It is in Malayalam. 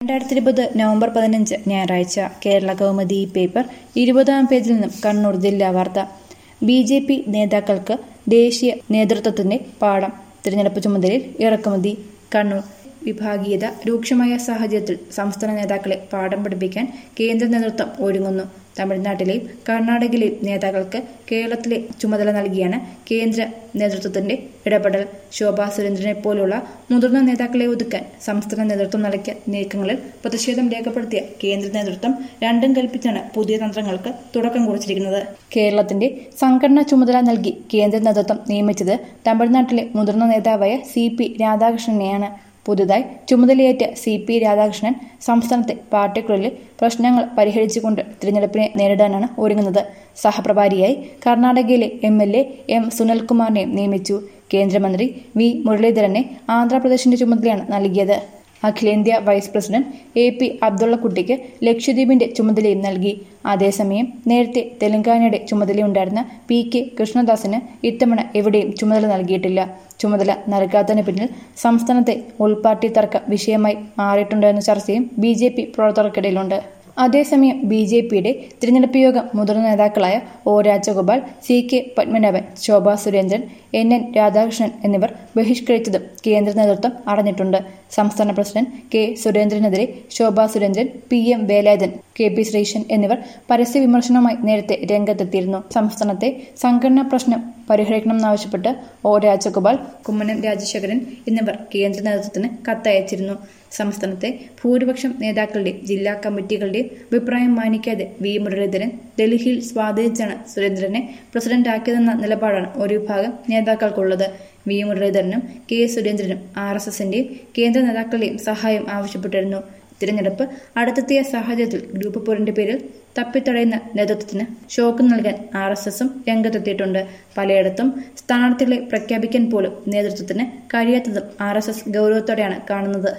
രണ്ടായിരത്തി ഇരുപത് നവംബർ പതിനഞ്ച് ഞായറാഴ്ച കേരള കൗമുദി പേപ്പർ ഇരുപതാം പേജിൽ നിന്നും കണ്ണൂർ ജില്ലാ വാർത്ത ബി ജെ പി നേതാക്കൾക്ക് ദേശീയ നേതൃത്വത്തിന്റെ പാഠം തിരഞ്ഞെടുപ്പ് ചുമതലയിൽ ഇറക്കുമതി കണ്ണൂർ വിഭാഗീയത രൂക്ഷമായ സാഹചര്യത്തിൽ സംസ്ഥാന നേതാക്കളെ പാഠം പഠിപ്പിക്കാൻ കേന്ദ്ര നേതൃത്വം ഒരുങ്ങുന്നു തമിഴ്നാട്ടിലെയും കർണാടകയിലെയും നേതാക്കൾക്ക് കേരളത്തിലെ ചുമതല നൽകിയാണ് കേന്ദ്ര നേതൃത്വത്തിന്റെ ഇടപെടൽ ശോഭാ സുരേന്ദ്രനെ പോലുള്ള മുതിർന്ന നേതാക്കളെ ഒതുക്കാൻ സംസ്ഥാന നേതൃത്വം നടത്തിയ നീക്കങ്ങളിൽ പ്രതിഷേധം രേഖപ്പെടുത്തിയ കേന്ദ്ര നേതൃത്വം രണ്ടും കൽപ്പിച്ചാണ് പുതിയ തന്ത്രങ്ങൾക്ക് തുടക്കം കുറിച്ചിരിക്കുന്നത് കേരളത്തിന്റെ സംഘടനാ ചുമതല നൽകി കേന്ദ്ര നേതൃത്വം നിയമിച്ചത് തമിഴ്നാട്ടിലെ മുതിർന്ന നേതാവായ സി പി രാധാകൃഷ്ണനെയാണ് പുതുതായി ചുമതലയേറ്റ സി പി രാധാകൃഷ്ണൻ സംസ്ഥാനത്തെ പാർട്ടിക്കുള്ളിൽ പ്രശ്നങ്ങൾ പരിഹരിച്ചുകൊണ്ട് തിരഞ്ഞെടുപ്പിനെ നേരിടാനാണ് ഒരുങ്ങുന്നത് സഹപ്രഭാരിയായി കർണാടകയിലെ എം എൽ എ എം സുനിൽകുമാറിനെ നിയമിച്ചു കേന്ദ്രമന്ത്രി വി മുരളീധരനെ ആന്ധ്രാപ്രദേശിന്റെ ചുമതലയാണ് നൽകിയത് അഖിലേന്ത്യാ വൈസ് പ്രസിഡന്റ് എ പി അബ്ദുള്ളക്കുട്ടിക്ക് ലക്ഷദ്വീപിന്റെ ചുമതലയും നൽകി അതേസമയം നേരത്തെ തെലങ്കാനയുടെ ചുമതലയുണ്ടായിരുന്ന പി കെ കൃഷ്ണദാസിന് ഇത്തവണ എവിടെയും ചുമതല നൽകിയിട്ടില്ല ചുമതല നൽകാത്തതിന് പിന്നിൽ സംസ്ഥാനത്തെ ഉൾപാർട്ടി തർക്ക വിഷയമായി മാറിയിട്ടുണ്ടെന്ന ചർച്ചയും ബി ജെ പി പ്രവർത്തകർക്കിടയിലുണ്ട് അതേസമയം ബി ജെ പിയുടെ തിരഞ്ഞെടുപ്പ് യോഗം മുതിർന്ന നേതാക്കളായ O Rajagopal C K Padmanabhan Shobha Surendran N N Radhakrishnan എന്നിവർ ബഹിഷ്കരിച്ചതും കേന്ദ്ര നേതൃത്വം അറിഞ്ഞിട്ടുണ്ട് സംസ്ഥാന പ്രസിഡന്റ് കെ സുരേന്ദ്രനെതിരെ Shobha Surendran P M Velayudhan K P Sreesan എന്നിവർ പരസ്യ വിമർശനവുമായി നേരത്തെ രംഗത്തെത്തിയിരുന്നു സംസ്ഥാനത്തെ സംഘടനാ പ്രശ്നം പരിഹരിക്കണമെന്നാവശ്യപ്പെട്ട് ഒ രാജഗോപാൽ കുമ്മനം രാജശേഖരൻ എന്നിവർ കേന്ദ്ര നേതൃത്വത്തിന് കത്തയച്ചിരുന്നു സംസ്ഥാനത്തെ ഭൂരിപക്ഷം നേതാക്കളുടെയും ജില്ലാ കമ്മിറ്റികളുടെയും അഭിപ്രായം മാനിക്കാതെ വി മുരളീധരൻ ഡൽഹിയിൽ സ്വാധീനിച്ചാണ് സുരേന്ദ്രനെ പ്രസിഡന്റാക്കിയതെന്ന നിലപാടാണ് ഒരു വിഭാഗം നേതാക്കൾക്കുള്ളത് വി മുരളീധരനും കെ സുരേന്ദ്രനും ആർ എസ് എസിന്റെയും കേന്ദ്ര നേതാക്കളുടെയും സഹായം ആവശ്യപ്പെട്ടിരുന്നു തിരഞ്ഞെടുപ്പ് അടുത്തെത്തിയ സാഹചര്യത്തിൽ ഗ്രൂപ്പ് പോരിന്റെ പേരിൽ തപ്പിത്തടയുന്ന നേതൃത്വത്തിന് ഷോക്ക് നൽകാൻ ആർ എസ് എസും രംഗത്തെത്തിയിട്ടുണ്ട് പലയിടത്തും സ്ഥാനാർത്ഥികളെ പ്രഖ്യാപിക്കാൻ പോലും നേതൃത്വത്തിന് കഴിയാത്തതും ആർ എസ് എസ് ഗൗരവത്തോടെയാണ് കാണുന്നത്